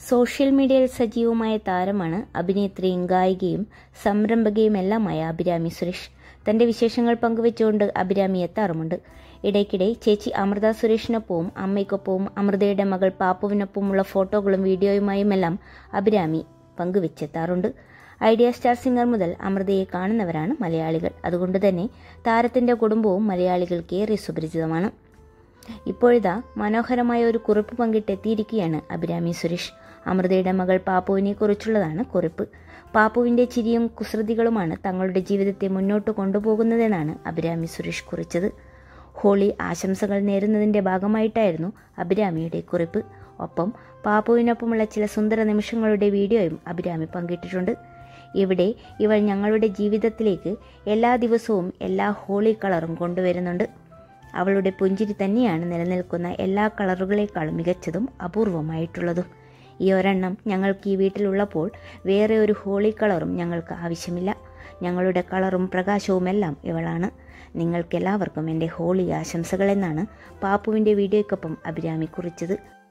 social മീഡിയയിൽ സജീവമായ താരമാണ് അഭിനേത്രിയും ഗായികയും സംരംഭകയുമെല്ലാമായ അഭിരാമി സുരേഷ് തന്റെ വിശേഷങ്ങൾ പങ്കുവെച്ചുകൊണ്ട് അഭിരാമി എത്താറുമുണ്ട് ഇടയ്ക്കിടെ ചേച്ചി അമൃത സുരേഷിനൊപ്പവും അമ്മയ്ക്കൊപ്പവും അമൃതയുടെ മകൾ പാപ്പുവിനൊപ്പമുള്ള ഫോട്ടോകളും വീഡിയോയുമായുമെല്ലാം അഭിരാമി പങ്കുവെച്ചെത്താറുണ്ട് ഐഡിയ സ്റ്റാർ സിംഗർ മുതൽ അമൃതയെ കാണുന്നവരാണ് മലയാളികൾ അതുകൊണ്ട് തന്നെ താരത്തിന്റെ കുടുംബവും മലയാളികൾക്ക് ഏറെ സുപരിചിതമാണ് ഇപ്പോഴിതാ മനോഹരമായ ഒരു കുറിപ്പ് പങ്കിട്ടെത്തിയിരിക്കുകയാണ് അഭിരാമി സുരേഷ് അമൃതയുടെ മകൾ പാപ്പുവിനെ കുറിച്ചുള്ളതാണ് കുറിപ്പ് പാപ്പുവിന്റെ ചിരിയും കുസൃതികളുമാണ് തങ്ങളുടെ ജീവിതത്തെ മുന്നോട്ട് കൊണ്ടുപോകുന്നതെന്നാണ് അഭിരാമി സുരേഷ് കുറിച്ചത് ഹോളി ആശംസകൾ നേരുന്നതിന്റെ ഭാഗമായിട്ടായിരുന്നു അഭിരാമിയുടെ കുറിപ്പ് ഒപ്പം പാപ്പുവിനൊപ്പമുള്ള ചില സുന്ദര നിമിഷങ്ങളുടെ വീഡിയോയും അഭിരാമി പങ്കിട്ടിട്ടുണ്ട് ഇവിടെ ഇവൾ ഞങ്ങളുടെ ജീവിതത്തിലേക്ക് എല്ലാ ദിവസവും എല്ലാ ഹോളി കളറും കൊണ്ടുവരുന്നുണ്ട് അവളുടെ പുഞ്ചിരി തന്നെയാണ് നിലനിൽക്കുന്ന എല്ലാ കളറുകളെക്കാളും മികച്ചതും അപൂർവമായിട്ടുള്ളതും ഈ ഒരെണ്ണം ഞങ്ങൾക്ക് ഈ വീട്ടിലുള്ളപ്പോൾ വേറെ ഒരു ഹോളി കളറും ഞങ്ങൾക്ക് ആവശ്യമില്ല ഞങ്ങളുടെ കളറും പ്രകാശവുമെല്ലാം ഇവളാണ് നിങ്ങൾക്കെല്ലാവർക്കും എൻ്റെ ഹോളി ആശംസകളെന്നാണ് പാപ്പുവിൻ്റെ വീഡിയോയ്ക്കൊപ്പം അഭിരാമി കുറിച്ചത്